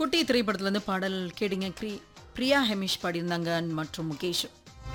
குட்டி திரைப்படத்துலேருந்து பாடல் கேடிங்க ப்ரி பிரியா ஹெமிஷ் பாடியிருந்தாங்க மற்றும் முகேஷ்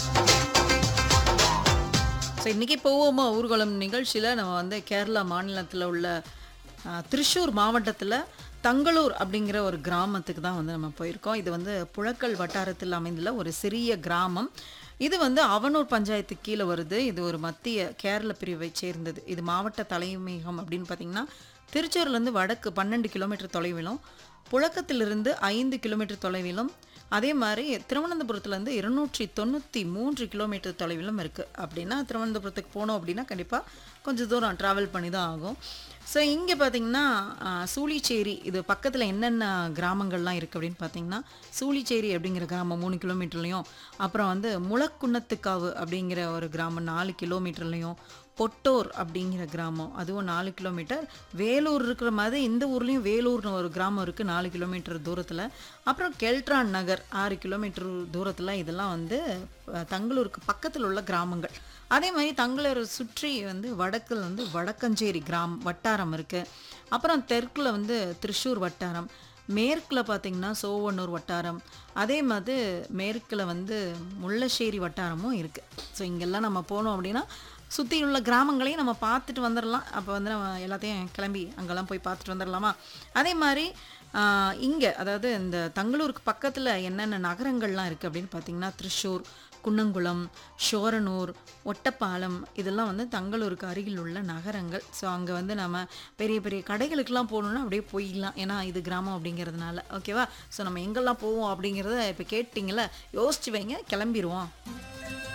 ஸோ இன்றைக்கி போவோமா ஊர்வலம் நிகழ்ச்சியில் நம்ம வந்து கேரளா மாநிலத்தில் உள்ள ஆ, திருச்சூர் மாவட்டத்தில் தங்களூர் அப்படிங்கிற ஒரு கிராமத்துக்கு தான் வந்து நம்ம போயிருக்கோம் இது வந்து புழக்கல் வட்டாரத்தில் அமைந்துள்ள ஒரு சிறிய கிராமம் இது வந்து அவனூர் பஞ்சாயத்துக்கு கீழே வருது இது ஒரு மத்திய கேரள பிரிவை சேர்ந்தது இது மாவட்ட தலைமையகம் அப்படின்னு பார்த்தீங்கன்னா திருச்சூர்லேருந்து வடக்கு பன்னெண்டு கிலோமீட்டர் தொலைவிலும் புழக்கத்திலிருந்து ஐந்து கிலோமீட்டர் தொலைவிலும் அதே மாதிரி திருவனந்தபுரத்துலேருந்து இருநூற்றி தொண்ணூற்றி மூன்று கிலோமீட்டர் தொலைவிலும் இருக்குது அப்படின்னா திருவனந்தபுரத்துக்கு போனோம் அப்படின்னா கண்டிப்பாக கொஞ்சம் தூரம் ட்ராவல் பண்ணி தான் ஆகும் ஸோ இங்கே பார்த்தீங்கன்னா ஆஹ், சூளிச்சேரி இது பக்கத்தில் என்னென்ன கிராமங்கள்லாம் இருக்குது அப்படின்னு பார்த்தீங்கன்னா சூளிச்சேரி அப்படிங்கிற கிராமம் மூணு கிலோமீட்டர்லையும் அப்புறம் வந்து முளக்குன்னத்துக்காவு அப்படிங்கிற ஒரு கிராமம் நாலு கிலோமீட்டர்லையும் பொட்டோர் அப்படிங்கிற கிராமம் அதுவும் நாலு கிலோமீட்டர் வேலூர் இருக்கிற மாதிரி இந்த ஊர்லேயும் வேலூர்னு ஒரு கிராமம் இருக்குது நாலு கிலோமீட்டர் தூரத்தில் அப்புறம் கெல்ட்ரான் நகர் ஆறு கிலோமீட்டர் தூரத்தில் இதெல்லாம் வந்து அஹ், தங்களூருக்கு பக்கத்தில் உள்ள கிராமங்கள் அதே மாதிரி தங்களூரை சுற்றி வந்து வடக்கில் வந்து வடக்கஞ்சேரி கிராம் வட்டாரம் இருக்குது அப்புறம் தெற்கில் வந்து திருச்சூர் வட்டாரம் மேற்கில் பார்த்தீங்கன்னா சோவனூர் வட்டாரம் அதே மாதிரி மேற்கில் வந்து முள்ளശ്ശേരി வட்டாரமும் இருக்குது ஸோ இங்கெல்லாம் நம்ம போனோம் அப்படின்னா சுற்றி உள்ள கிராமங்களையும் நம்ம பார்த்துட்டு வந்துடலாம் அப்போ வந்து நம்ம எல்லாத்தையும் கிளம்பி அங்கெல்லாம் போய் பார்த்துட்டு வந்துடலாமா அதே மாதிரி இங்கே அதாவது இந்த தங்களூருக்கு பக்கத்தில் என்னென்ன நகரங்கள்லாம் இருக்குது அப்படின்னு பார்த்தீங்கன்னா திருச்சூர் குன்னங்குளம் ஷோரனூர் ஒட்டப்பாலம் இதெல்லாம் வந்து தங்களூருக்கு அருகில் உள்ள நகரங்கள் ஸோ அங்கே வந்து நம்ம பெரிய பெரிய கடைகளுக்கெல்லாம் போகணுன்னா அப்படியே போயிடலாம் ஏன்னா இது கிராமம் அப்படிங்கிறதுனால ஓகேவா ஸோ நம்ம எங்கெல்லாம் போவோம் அப்படிங்கிறத இப்போ கேட்டிங்கள யோசிச்சு வைங்க கிளம்பிடுவோம்